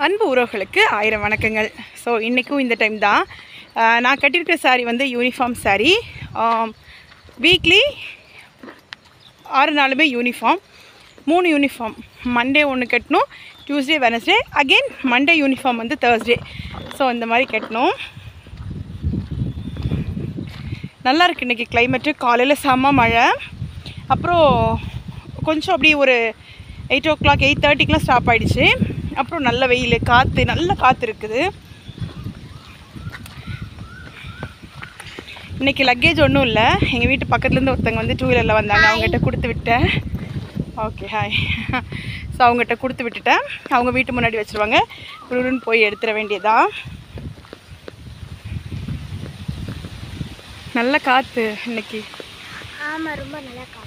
அன்பு உறவுகளுக்கு ஆயிரம் வணக்கங்கள் ஸோ இன்றைக்கும் இந்த டைம் தான் ஆஹ் நான் கட்டியிருக்கிற saree வந்து யூனிஃபார்ம் saree வீக்லி ஆறு நாளுமே யூனிஃபார்ம் மூணு யூனிஃபார்ம் மண்டே ஒன்று கட்டணும் Tuesday Wednesday again Monday uniform வந்து தேர்ஸ்டே ஸோ இந்த மாதிரி கட்டணும் நல்லா இருக்கு இன்றைக்கி கிளைமேட்டு காலையில் செம்ம மழை அப்புறம் கொஞ்சம் அப்படியே ஒரு எயிட் ஓ கிளாக் எயிட் தேர்ட்டிக்கெலாம் ஸ்டாப் ஆகிடுச்சு அப்புறம் நல்ல வெயில் காற்று நல்ல காற்று இருக்குது இன்றைக்கி லக்கேஜ் ஒன்றும் இல்லை எங்கள் வீட்டு பக்கத்துலேருந்து ஒருத்தவங்க வந்து டூ வீலரில் வந்தாங்க அவங்ககிட்ட கொடுத்து விட்டேன் ஓகே ஹாய் ஸோ அவங்ககிட்ட கொடுத்து விட்டுட்டேன் அவங்க வீட்டு முன்னாடி வச்சுருவாங்க குருன்னு போய் எடுத்துட வேண்டியதான் நல்ல காற்று இன்னைக்கு ஆமாம் ரொம்ப நல்லா காக்கும்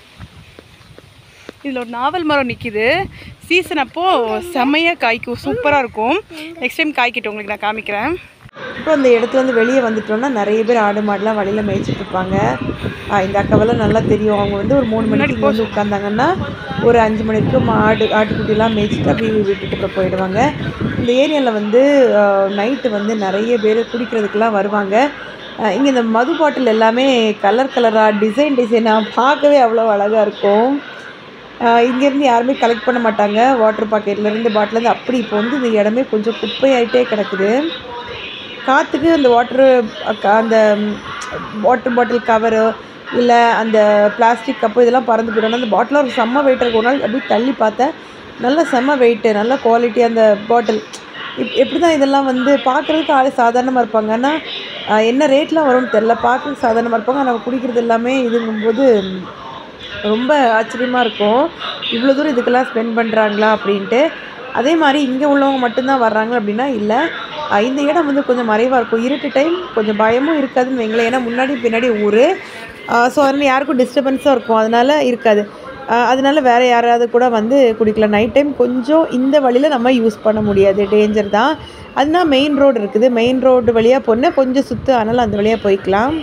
இதில் ஒரு நாவல் மரம் நிற்கிது சீசன் அப்போது செம்மையாக காய்க்கும் சூப்பராக இருக்கும் நெக்ஸ்ட் டைம் காய்க்கிட்டு உங்களுக்கு நான் காமிக்கிறேன் இப்போ அந்த இடத்துலேருந்து வெளியே வந்துட்டோம்னா நிறைய பேர் ஆடு மாடுலாம் வழியில் மேய்ச்சிட்டு இருப்பாங்க ஆ, இந்த அக்காவெல்லாம் நல்லா தெரியும் அவங்க வந்து ஒரு மூணு மணிக்கு இங்க வந்து உட்காந்தாங்கன்னா ஒரு அஞ்சு மணிக்கு மாடு ஆட்டுக்குட்டிலாம் மேய்ச்சிட்டு அப்படியே வீட்டுக்கு அப்புறம் போயிடுவாங்க இந்த ஏரியாவில் வந்து நைட்டு வந்து நிறைய பேர் குடிக்கிறதுக்கெல்லாம் வருவாங்க இங்கே இந்த மது பாட்டில் எல்லாமே கலர் கலராக டிசைன் டிசைனாக பார்க்கவே அவ்வளோ அழகாக இருக்கும் இங்கேருந்து யாருமே கலெக்ட் பண்ண மாட்டாங்க வாட்டர் பாக்கெட்லேருந்து பாட்டிலேருந்து அப்படி இப்போ வந்து இந்த இடமே கொஞ்சம் குப்பையாயிட்டே கிடக்குது காற்றுக்கு அந்த வாட்ரு அந்த வாட்டர் பாட்டில் கவரு இல்லை அந்த பிளாஸ்டிக் கப்பு இதெல்லாம் பறந்து போயிடும் அந்த பாட்டில் ஒரு செம்ம வெயிட் இருக்கும் ஒரு நாள் அப்படியே தள்ளி பார்த்தேன் நல்ல செம்ம வெயிட்டு நல்ல குவாலிட்டி அந்த பாட்டில் இப் எப்படி தான் இதெல்லாம் வந்து பார்க்குறதுக்கு ஆள் சாதாரணமாக இருப்பாங்க ஆனால் ஆஹ், என்ன ரேட்லாம் வரும்னு தெரில பார்க்குறதுக்கு சாதாரணமாக இருப்பாங்க ஆனால் குடிக்கிறது எல்லாமே இதுங்கும்போது ரொம்ப ஆச்சரியமாக இருக்கும் இவ்வளோ தூரம் இதுக்கெல்லாம் ஸ்பெண்ட் பண்ணுறாங்களா அப்படின்ட்டு அதே மாதிரி இங்கே உள்ளவங்க மட்டும்தான் வர்றாங்க அப்படின்னா இல்லை அஹ் இந்த இடம் வந்து கொஞ்சம் மறைவாக இருக்கும் இருட்டு டைம் கொஞ்சம் பயமும் இருக்காதுன்னு வைங்களேன் ஏன்னா முன்னாடி பின்னாடி ஊர் ஸோ அதனால் யாருக்கும் டிஸ்டர்பன்ஸாக இருக்கும் அதனால் இருக்காது அஹ் அதனால வேறு யாராவது கூட வந்து குடிக்கலாம் நைட் டைம் கொஞ்சம் இந்த வழியில் நம்ம யூஸ் பண்ண முடியாது டேஞ்சர் தான் அதுனா மெயின் ரோடு இருக்குது மெயின் ரோடு வழியாக போனால் கொஞ்சம் சுற்று அதனால் அந்த வழியாக போய்க்கலாம்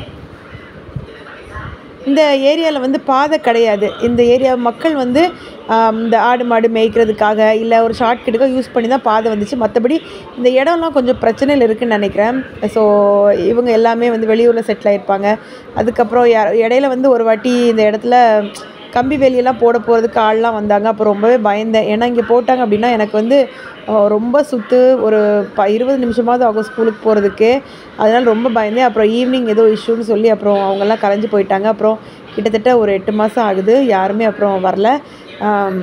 இந்த ஏரியாவில் வந்து பாதை கிடையாது இந்த ஏரியா மக்கள் வந்து ஆம், இந்த ஆடு மாடு மேய்க்கிறதுக்காக இல்லை ஒரு ஷார்ட்கட்டுக்காக யூஸ் பண்ணி தான் பாதை வந்துச்சு மற்றபடி இந்த இடம்லாம் கொஞ்சம் பிரச்சனையில் இருக்குன்னு நினைக்கிறேன் ஸோ இவங்க எல்லாமே வந்து வெளியூரில் செட்டில் ஆகிருப்பாங்க அதுக்கப்புறம் யா- இடையில வந்து ஒரு வாட்டி இந்த இடத்துல கம்பி வேலியெல்லாம் போட போகிறதுக்கு ஆள்லாம் வந்தாங்க அப்போ ரொம்பவே பயந்தேன் ஏன்னா இங்கே போட்டாங்க அப்படின்னா எனக்கு வந்து அஹ், ரொம்ப சுற்று ஒரு ப இருபது நிமிஷமாவது ஆகும் ஸ்கூலுக்கு போகிறதுக்கு அதனால் ரொம்ப பயந்தேன் அப்புறம் ஈவினிங் ஏதோ இஷ்யூன்னு சொல்லி அப்புறம் அவங்கெல்லாம் கலைஞ்சு போயிட்டாங்க அப்புறம் கிட்டத்தட்ட ஒரு எட்டு மாதம் ஆகுது யாருமே அப்புறம் வரல ஆம்,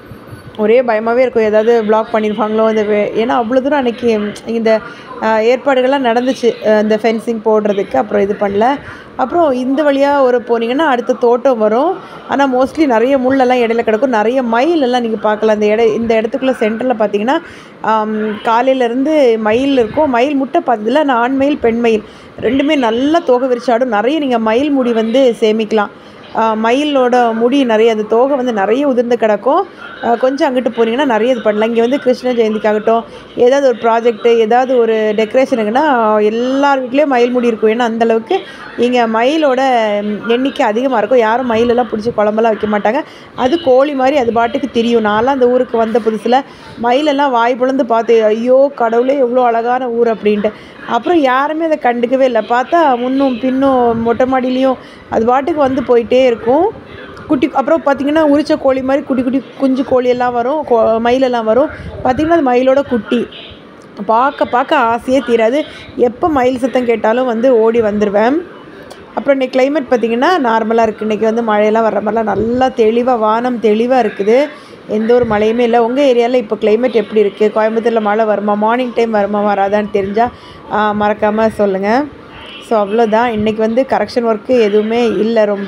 ஒரே பயமாகவே இருக்கும் ஏதாவது பிளாக் பண்ணியிருப்பாங்களோ இந்த வே- ஏன்னா அவ்வளோ தூரம் அன்றைக்கி இந்த ஆஹ், ஏற்பாடுகள்லாம் நடந்துச்சு ஆஹ், இந்த ஃபென்சிங் போடுறதுக்கு அப்புறம் இது பண்ணல அப்புறம் இந்த வழியாக ஒரு போனீங்கன்னா அடுத்த தோட்டம் வரும் ஆனால் மோஸ்ட்லி நிறைய முள்ளெல்லாம் இடையில கிடக்கும் நிறைய மயில் எல்லாம் நீங்கள் பார்க்கலாம் இந்த இட இந்த இடத்துக்குள்ளே சென்டரில் பார்த்தீங்கன்னா காலையிலேருந்து மயில் இருக்கும் மயில் முட்டை பார்த்ததில்ல ஆனால் ஆண் மயில் பெண் மயில் ரெண்டுமே நல்லா தோகை விரிச்சாடும் நிறைய நீங்கள் மயில் முடி வந்து சேமிக்கலாம் ஆஹ் மயிலோட முடி நிறைய அந்த தோகை வந்து நிறைய உதிர்ந்து கிடக்கும் ஆஹ் கொஞ்சம் அங்கிட்டு போனீங்கன்னா நிறைய இது பண்ணலாம் இங்கே வந்து கிருஷ்ண ஜெயந்திக்காகட்டும் ஏதாவது ஒரு ப்ராஜெக்ட்டு ஏதாவது ஒரு டெக்கரேஷனுக்குன்னா எல்லார் வீட்லேயும் மயில் முடி இருக்கும் ஏன்னா அந்தளவுக்கு இங்கே மயிலோட ம், எண்ணிக்கை அதிகமாக இருக்கும் யாரும் மயிலெல்லாம் பிடிச்சி குழம்பெல்லாம் வைக்க மாட்டாங்க அது கோழி மாதிரி அது பாட்டுக்கு திரியும் நான்லாம் அந்த ஊருக்கு வந்த புதுசில் மயிலெல்லாம் வாய் பொழந்து பார்த்து ஐயோ கடவுளே எவ்வளோ அழகான ஊர் அப்படின்ட்டு அப்புறம் யாருமே அதை கண்டுக்கவே இல்லை பார்த்தா முன்னும் பின்னும் மொட்டை மாடியிலையும் அது பாட்டுக்கு வந்து போயிட்டே இருக்கும் குட்டி அப்புறம் பார்த்தீங்கன்னா உரிச்ச கோழி மாதிரி குட்டி குட்டி குஞ்சு கோழியெல்லாம் வரும் கோ மயிலெல்லாம் வரும் பார்த்தீங்கன்னா அது மயிலோட குட்டி பார்க்க பார்க்க ஆசையே தீராது எப்போ மயில் சத்தம் கேட்டாலும் வந்து ஓடி வந்துடுவேன் அப்புறம் இன்னைக்கு climate பார்த்திங்கன்னா நார்மலாக இருக்குது இன்றைக்கி வந்து மழையெல்லாம் வர்ற மாதிரிலாம் நல்லா தெளிவாக வானம் தெளிவாக இருக்குது எந்த ஒரு மழையுமே இல்லை உங்கள் ஏரியாவில் இப்போ climate எப்படி இருக்குது கோயம்புத்தூரில் மழை வருமா மார்னிங் டைம் வருமா வராதான்னு தெரிஞ்சால் மறக்காமல் சொல்லுங்கள் ஸோ அவ்வளோதான் இன்றைக்கி வந்து கரெக்ஷன் ஒர்க்கு எதுவுமே இல்லை ரொம்ப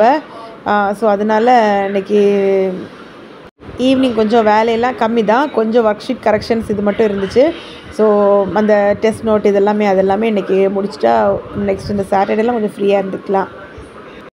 ஸோ அதனால் இன்னைக்கு ஈவினிங் கொஞ்சம் வேலையெல்லாம் கம்மி தான் கொஞ்சம் ஒர்க் ஷீட் கரெக்ஷன்ஸ் இது மட்டும் இருந்துச்சு ஸோ அந்த டெஸ்ட் நோட் இதெல்லாமே அதெல்லாமே இன்றைக்கி முடிச்சிட்டா நெக்ஸ்ட் இந்த சாட்டர்டேலாம் கொஞ்சம் ஃப்ரீயாக இருந்துக்கலாம்